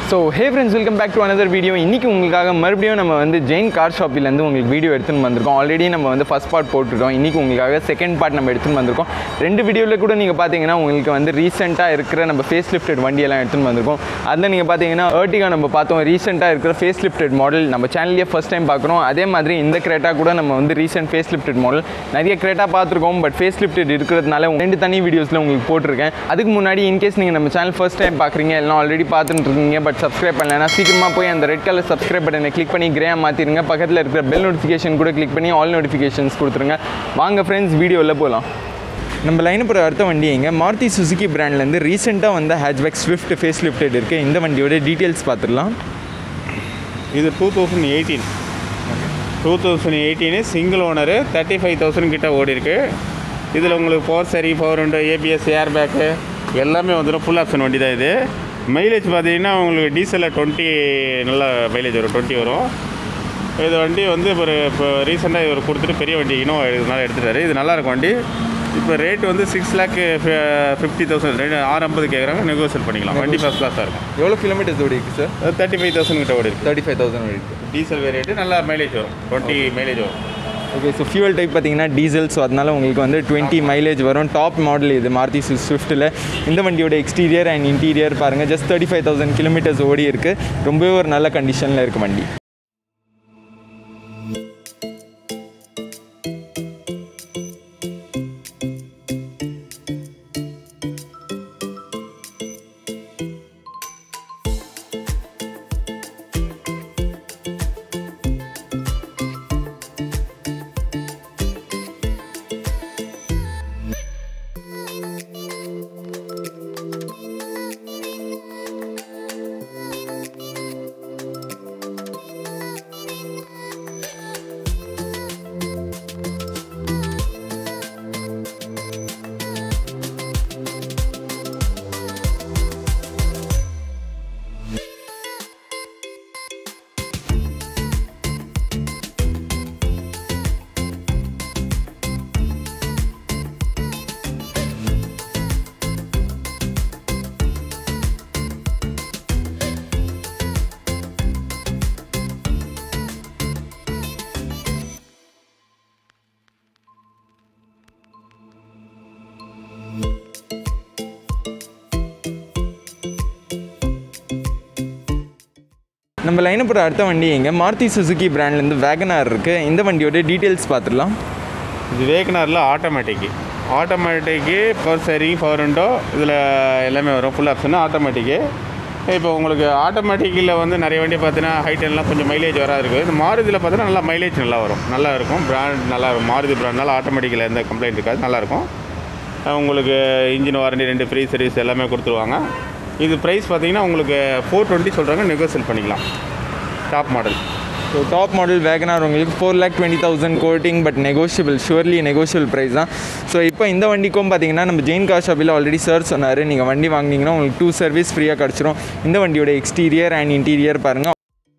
so hey friends welcome back to another video இன்றைக்கி உங்களுக்காக மறுபடியும் நம்ம வந்து ஜெயின் கார் ஷாப்பிலேருந்து உங்களுக்கு வீடியோ எடுத்துன்னு வந்திருக்கோம் ஆல்ரெடி நம்ம வந்து ஃபஸ்ட் பார்ட் போட்டுட்டோம் இன்றைக்கி உங்களுக்காக செகண்ட் பார்ட் நம்ம எடுத்துன்னு வந்திருக்கோம் ரெண்டு வீடியோவில் கூட நீங்கள் பார்த்தீங்கன்னா உங்களுக்கு வந்து ரீசெண்டாக இருக்கிற நம்ம ஃபேஸ் லிஃப்டட் வண்டியெல்லாம் எடுத்துன்னு வந்திருக்கோம் அதில் நீங்கள் பார்த்தீங்கன்னா ஏர்டிகா நம்ம பார்த்தோம் ரீசெண்டாக இருக்கிற ஃபேஸ் லிஃப்டட் மாடல் நம்ம சேனல்லேயே ஃபஸ்ட் டைம் பார்க்குறோம் அதே மாதிரி இந்த கிரேட்டா கூட நம்ம வந்து ரீசெண்ட் ஃபேஸ் லிஃப்டட் மாடல் நிறைய கிரேட்டா பார்த்துருக்கோம் பட் ஃபேஸ் லிஃப்டட் இருக்கிறதுனால ரெண்டு தனி வீடியோஸில் உங்களுக்கு போட்டிருக்கேன் அதுக்கு முன்னாடி இன்கேஸ் நீங்கள் நம்ம சேனல் ஃபர்ஸ்ட் டைம் பார்க்குறீங்க எல்லாம் ஆல்ரெடி பார்த்துட்டு இருக்கீங்க பட் சப்ஸ்கிரைப் பண்ணலன்னா சீக்கிரமாக போய் அந்த ரெட் கலர் சப்ஸ்கிரைப் பட்டனை கிளிக் பண்ணி கிரே மாற்றிருங்க பக்கத்தில் இருக்கிற பெல் நோட்டிஃபிகேஷன் கூட கிளிக் பண்ணி ஆல் நோட்டிஃபிகேஷன்ஸ் கொடுத்துருங்க வாங்க ஃப்ரெண்ட்ஸ் வீடியோவில் போகலாம் நம்ம லைன் போகிற அடுத்த வண்டி எங்க மாருதி சுசுகி பிராண்ட்லேருந்து ரீசெண்டாக வந்த ஹேட்ச்பேக் ஸ்விஃப்ட் ஃபேஸ் லிஃப்டட் இருக்குது இந்த வண்டியோட டீட்டெயில்ஸ் பார்த்துடலாம் இது two thousand eighteen two thousand eighteen single owner thirty five thousand கிட்ட ஓடி இருக்கு இதில் உங்களுக்கு பவர் சரி power window ABS air bag எல்லாமே வந்துடும் ஃபுல் ஆப்ஷன் வண்டி தான் இது மைலேஜ் பார்த்தீங்கன்னா உங்களுக்கு டீசலில் டுவெண்ட்டி நல்ல மைலேஜ் வரும் டுவெண்ட்டி வரும் இது வண்டி வந்து இப்போ இப்போ ரீசெண்டாக இவர் கொடுத்துட்டு பெரிய வண்டி இனோவா இதனால எடுத்துட்டாரு இது நல்லா இருக்கும் வண்டி இப்போ ரேட் வந்து சிக்ஸ் லேக் ஃபிஃப்டி தௌசண்ட் ரெண்டு ஆறு ஐம்பது கேட்குறாங்க நெகோசியேட் பண்ணிக்கலாம் வண்டி ஃபஸ்ட் கிளாஸாக இருக்கும் எவ்வளோ கிலோமீட்டர்ஸ் ஓடி இருக்குது சார் தேர்ட்டி ஃபைவ் தௌசண்ட் கிட்ட ஓடி இருக்கு தேர்ட்டி ஃபைவ் தௌசண்ட் ஓடி இருக்குது டீசல் வேரியண்ட்டு நல்லா மைலேஜ் வரும் டுவெண்ட்டி மைலேஜ் வரும் ஓகே ஸோ ஃபியூவல் டைப் பார்த்தீங்கன்னா டீசல் ஸோ அதனால உங்களுக்கு வந்து டுவெண்ட்டி மைலேஜ் வரும் டாப் மாடல் இது மாருதி ஸ்விஃப்ட்டில் இந்த வண்டியோட எக்ஸ்டீரியர் அண்ட் இன்டீரியர் பாருங்கள் just thirty five thousand kilometres ஓடி இருக்குது ரொம்பவே ஒரு நல்ல கண்டிஷனில் இருக்குது வண்டி நம்ம லைனை போகிற அடுத்த வண்டி எங்க மாருதி சுசுகி பிராண்ட்லேருந்து வேகனார் இருக்குது இந்த வண்டியோட டீட்டெயில்ஸ் பார்த்துடலாம் இது வேகனாரில் automatic automatic power steering power window இதில் எல்லாமே வரும் ஃபுல் ஆப்ஷன் ஆட்டோமேட்டிக்கு இப்போ உங்களுக்கு ஆட்டோமேட்டிக்கில் வந்து நிறைய வண்டி பார்த்தீங்கன்னா ஹைட்டெல்லாம் கொஞ்சம் மைலேஜ் வராது இருக்குது இந்த மாருதியில் பார்த்தீங்கன்னா நல்லா மைலேஜ் நல்லா வரும் நல்லா இருக்கும் பிராண்ட் நல்லா இருக்கும் மாருதி பிராண்ட்னால ஆட்டோமேட்டிக்கில் எந்த கம்ப்ளைண்ட் இருக்காது நல்லாயிருக்கும் உங்களுக்கு இன்ஜின் வாரண்டி ரெண்டு ஃப்ரீ சர்வீஸ் எல்லாமே கொடுத்துருவாங்க இது ப்ரைஸ் பார்த்தீங்கன்னா உங்களுக்கு ஃபோர் டுவெண்ட்டி சொல்கிறாங்க நெகோசியல் பண்ணிக்கலாம் top model so top model WagonR உங்களுக்கு four lakh twenty thousand quoting but negotiable surely negotiable price தான் ஸோ இப்போ இந்த வண்டிக்கும் பார்த்தீங்கன்னா நம்ம ஜெயின் கார் ஷாப்பில் ஆல்ரெடி சார் சொன்னார் நீங்கள் வண்டி வாங்கினீங்கன்னா உங்களுக்கு டூ சர்வீஸ் ஃப்ரீயாக கிடச்சிரும் இந்த வண்டியோட எக்ஸ்டீரியர் அண்ட் இன்டீரியர் பாருங்கள்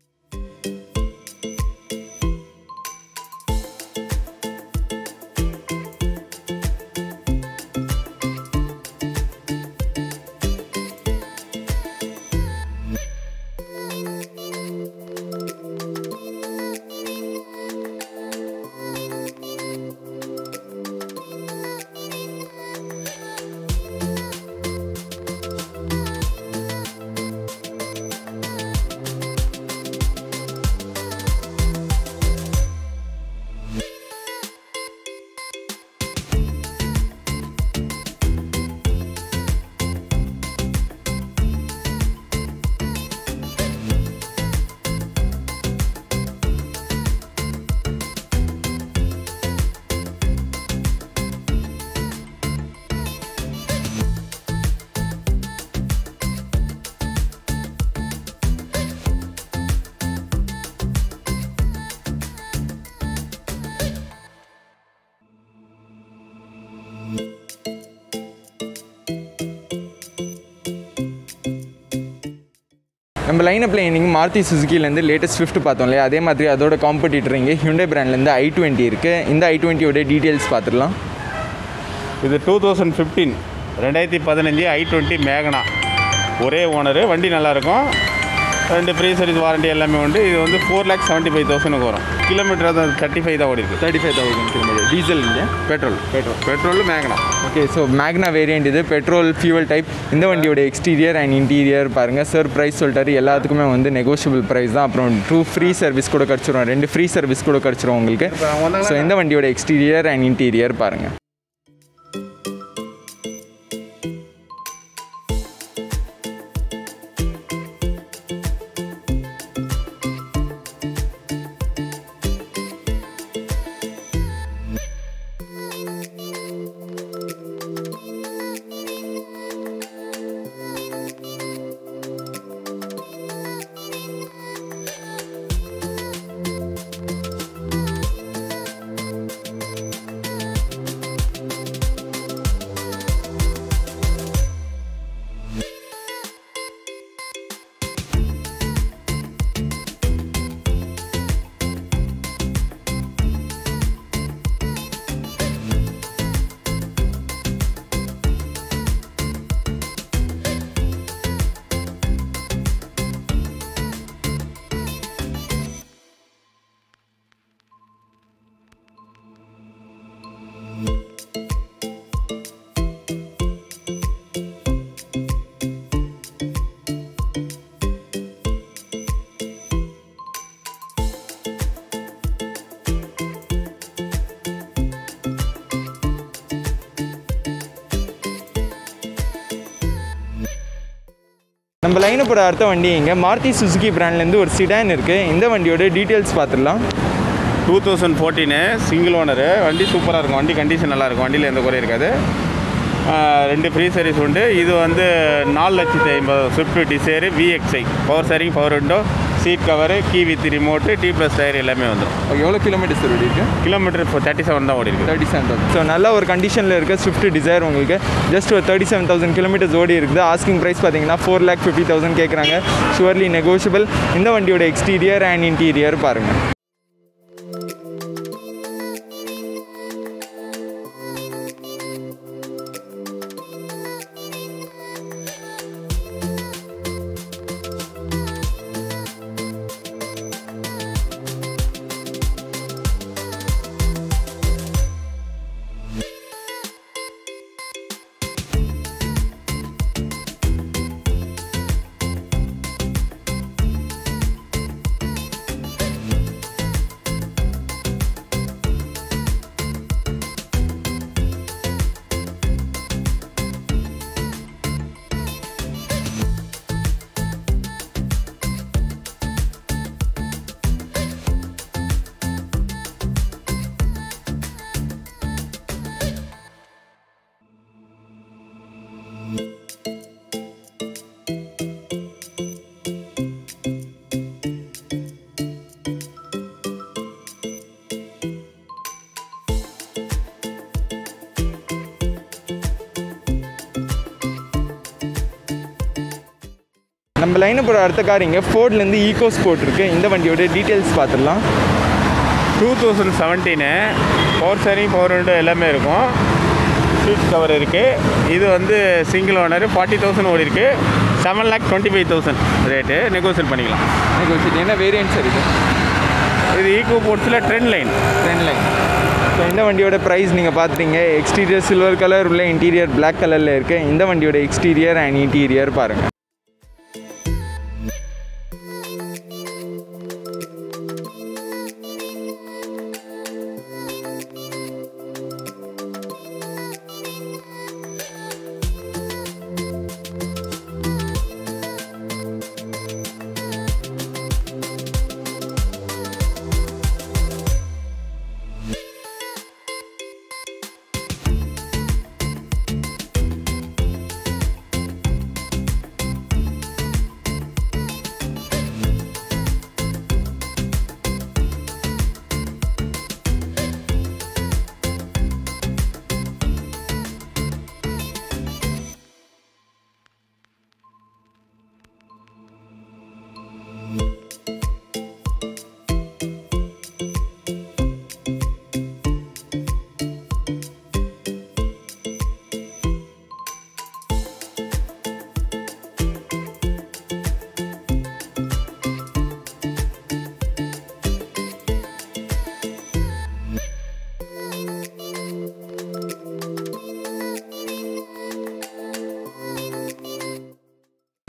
நம்ம லைனப்பில் இன்னைக்கு மாருதி சுசுக்கிலேருந்து லேட்டஸ்ட் ஸ்விஃப்ட் பார்த்தோம் இல்லையா அதே மாதிரி அதோட காம்படிட்டர் இங்கே ஹியூண்டே பிராண்ட்லேருந்து ஐ டுவெண்ட்டி இருக்குது இந்த ஐ டுவெண்ட்டியோட டீட்டெயில்ஸ் பார்த்துடலாம் இது டூ தௌசண்ட் ஃபிஃப்டீன் ரெண்டாயிரத்தி பதினஞ்சு ஐ டுவெண்ட்டி மேகனா ஒரே ஓனரு வண்டி நல்லாயிருக்கும் ரெண்டு ஃப்ரீ சர்வீஸ் வாரண்டி எல்லாமே உண்டு இது வந்து ஃபோர் லேக் செவன்ட்டி ஃபைவ் தௌசண்ட்க்கு வரும் கிலோமீட்டர் தான் தேர்ட்டி ஃபைவ் தான் ஓடி இருக்கு thirty five thousand kilometre diesel இல்லையா petrol petrol petrol Magna okay so Magna variant இது பெட்ரோல் ஃபியூவல் டைப் இந்த வண்டியோட எக்ஸ்டீரியர் அண்ட் இன்டீரியர் பாருங்கள் சார் ப்ரைஸ் சொல்லிட்டாரு எல்லாத்துக்குமே வந்து நெகோஷியபிள் ப்ரைஸ் தான் அப்புறம் டூ ஃப்ரீ சர்வீஸ் கூட கிடச்சிரும் ரெண்டு ஃப்ரீ சர்வீஸ் கூட கிடச்சிரும் உங்களுக்கு இப்போ அவங்க வந்தாங்க ஸோ இந்த வண்டியோட எக்ஸ்டீரியர் அண்ட் இன்டீரியர் பாருங்கள் நம்ம லைனை போகிற அடுத்த வண்டி இங்கே மாருதி சுசுகி பிராண்ட்லேருந்து ஒரு சிடான் இருக்குது இந்த வண்டியோட டீட்டெயில்ஸ் பார்த்துடலாம் two thousand fourteen single owner வண்டி சூப்பராக இருக்கும் வண்டி கண்டிஷன் நல்லா இருக்கும் வண்டியில் எந்த குறையும் இருக்காது ஆஹ் ரெண்டு ஃப்ரீ சர்வீஸ் உண்டு இது வந்து நாலு லட்சத்தி ஐம்பது Swift Dzire VXI power steering power window seat cover key with remote tubeless tyre எல்லாமே வந்துடும் எவ்வளோ கிலோமீட்டர்ஸ் ஓடி இருக்கு கிலோமீட்டர் இப்போ தேர்ட்டி செவன் தான் ஓடி இருக்கு தேர்ட்டி செவன் தௌசண்ட் ஸோ நல்ல ஒரு கண்டிஷனில் இருக்க ஸ்விஃப்ட் டிசைர் உங்களுக்கு ஜஸ்ட் ஒரு தேர்ட்டி செவன் தௌசண்ட் கிலோமீட்டர்ஸ் ஓடி இருக்குது ஆஸ்கிங் ப்ரைஸ் பார்த்தீங்கன்னா ஃபோர் லேக் ஃபிஃப்டி தௌசண்ட் கேட்குறாங்க ஷுவர்லி நெகோஷியபிள் இந்த வண்டியோட எக்ஸ்டீரியர் அண்ட் இன்டீரியர் பாருங்கள் நம்ம லைனை போகிற அடுத்த கார் இங்கே ஃபோர்ட்லேருந்து ஈகோ ஸ்போர்ட் இருக்குது இந்த வண்டியோட டீட்டெயில்ஸ் பார்த்துடலாம் two thousand seventeen power steering power window எல்லாமே இருக்கும் சீட் கவர் இருக்குது இது வந்து சிங்கிள் ஓனர் ஃபார்ட்டி தௌசண்ட் ஓடி இருக்கு seven lakh twenty five thousand rate negotiate பண்ணிக்கலாம் நெகோசியேட் என்ன வேரியன்ட் சார் இது இது ஈகோ போர்ட்ஸில் trend line trend line so இந்த வண்டியோட ப்ரைஸ் நீங்கள் பார்த்துட்டீங்க எக்ஸ்டீரியர் சில்வர் கலர் உள்ள இன்டீரியர் Black கலரில் இருக்குது இந்த வண்டியோட எக்ஸ்டீரியர் அண்ட் இன்டீரியர் பாருங்கள்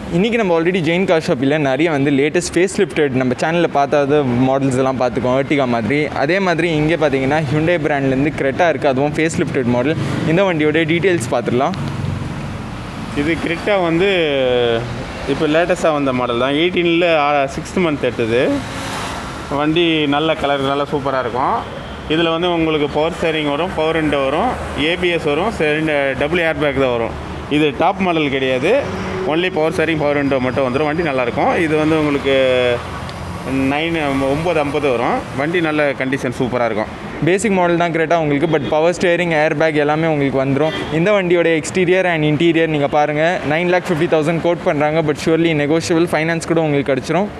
இன்றைக்கி நம்ம ஆல்ரெடி ஜெயின் கார் ஷாப்பில் நிறைய வந்து லேட்டஸ்ட் ஃபேஸ் லிஃப்டட் நம்ம சேனலில் பார்த்தாத மாடல்ஸ் எல்லாம் பார்த்துக்கோம் Ertiga மாதிரி அதே மாதிரி இங்கே பார்த்தீங்கன்னா ஹியூண்டே பிராண்ட்லேருந்து கிரெட்டா இருக்குது அதுவும் ஃபேஸ் லிஃப்டட் மாடல் இந்த வண்டியோட டீட்டெயில்ஸ் பார்த்துடலாம் இது கிரிட்டா வந்து இப்போ லேட்டஸ்ட்டாக வந்த மாடல் தான் எயிட்டீனில் சிக்ஸ்த் மந்த் எடுத்தது வண்டி நல்ல கலர் நல்லா சூப்பராக இருக்கும் இதில் வந்து உங்களுக்கு பவர் ஸ்டேரிங் வரும் பவர் விண்டோ வரும் ஏபிஎஸ் வரும் ரெண்டு டபுள் ஏர் பேக் தான் வரும் இது டாப் மாடல் கிடையாது only power steering power window மட்டும் வந்துடும் வண்டி நல்லாயிருக்கும் இது வந்து உங்களுக்கு நைன் ஒம்பது ஐம்பது வரும் வண்டி நல்ல கண்டிஷன் சூப்பராக இருக்கும் பேசிக் மாடல் தான் கிரெட்டா உங்களுக்கு but power steering air bag எல்லாமே உங்களுக்கு வந்துடும் இந்த வண்டியோட எக்ஸ்டீரியர் அண்ட் இன்டீரியர் நீங்கள் பாருங்கள் nine lakh fifty thousand quote பண்ணுறாங்க பட் ஷுவர்லி நெகோஷியபிள் ஃபைனான்ஸ் கூட உங்களுக்கு கிடச்சிரும்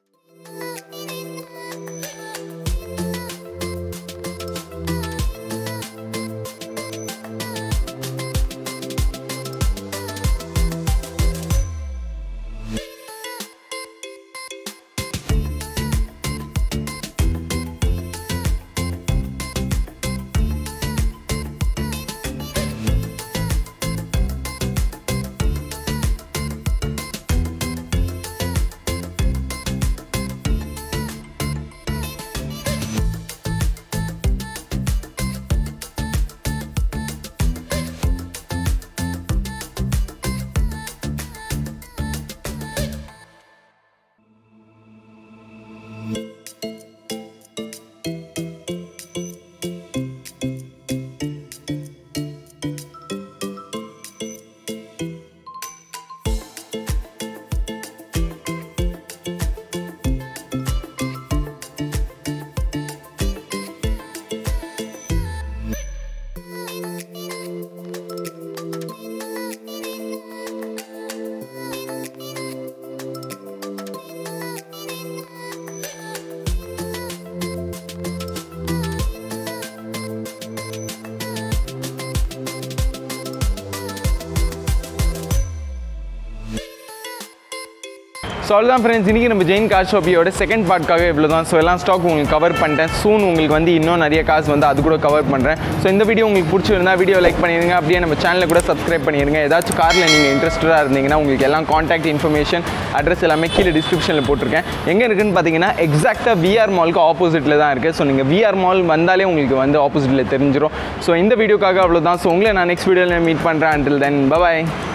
ஸோ அவ்வளோதான் ஃப்ரெண்ட்ஸ் இன்றைக்கி நம்ம ஜெயின் கார் ஷாப்பியோட செகண்ட் பார்ட்காக இவ்வளோ தான் ஸோ எல்லாம் ஸ்டாக் உங்களுக்கு கவர் பண்ணிட்டேன் சூன் உங்களுக்கு வந்து இன்னும் நிறைய காசு வந்து அது கூட கவர் பண்ணுறேன் ஸோ இந்த வீடியோ உங்களுக்கு பிடிச்சிருந்தா வீடியோ லைக் பண்ணிடுங்க அப்படியே நம்ம சேனலை கூட சப்ஸ்கிரைப் பண்ணிடுங்க ஏதாச்சும் காரில் நீங்கள் இன்ட்ரெஸ்டடாக இருந்தீங்கன்னா உங்களுக்கு எல்லாம் காண்டாக்ட் இன்ஃபர்மேஷன் அட்ரஸ் எல்லாமே கீழே டிஸ்கிரிப்ஷனில் போட்டிருக்கேன் எங்கே இருக்குன்னு பார்த்தீங்கன்னா எக்ஸாக்டாக விஆர் மாலுக்கு ஆப்போசிட்டில் தான் இருக்குது ஸோ நீங்கள் விஆர் மால் வந்தாலே உங்களுக்கு வந்து ஆப்போசிட்டில் தெரிஞ்சிடும் ஸோ இந்த வீடியோக்காக அவ்வளோதான் ஸோ உங்களை நான் நெக்ஸ்ட் வீடியோவில் மீட் பண்ணுறேன் அண்டில் தென் பபாய்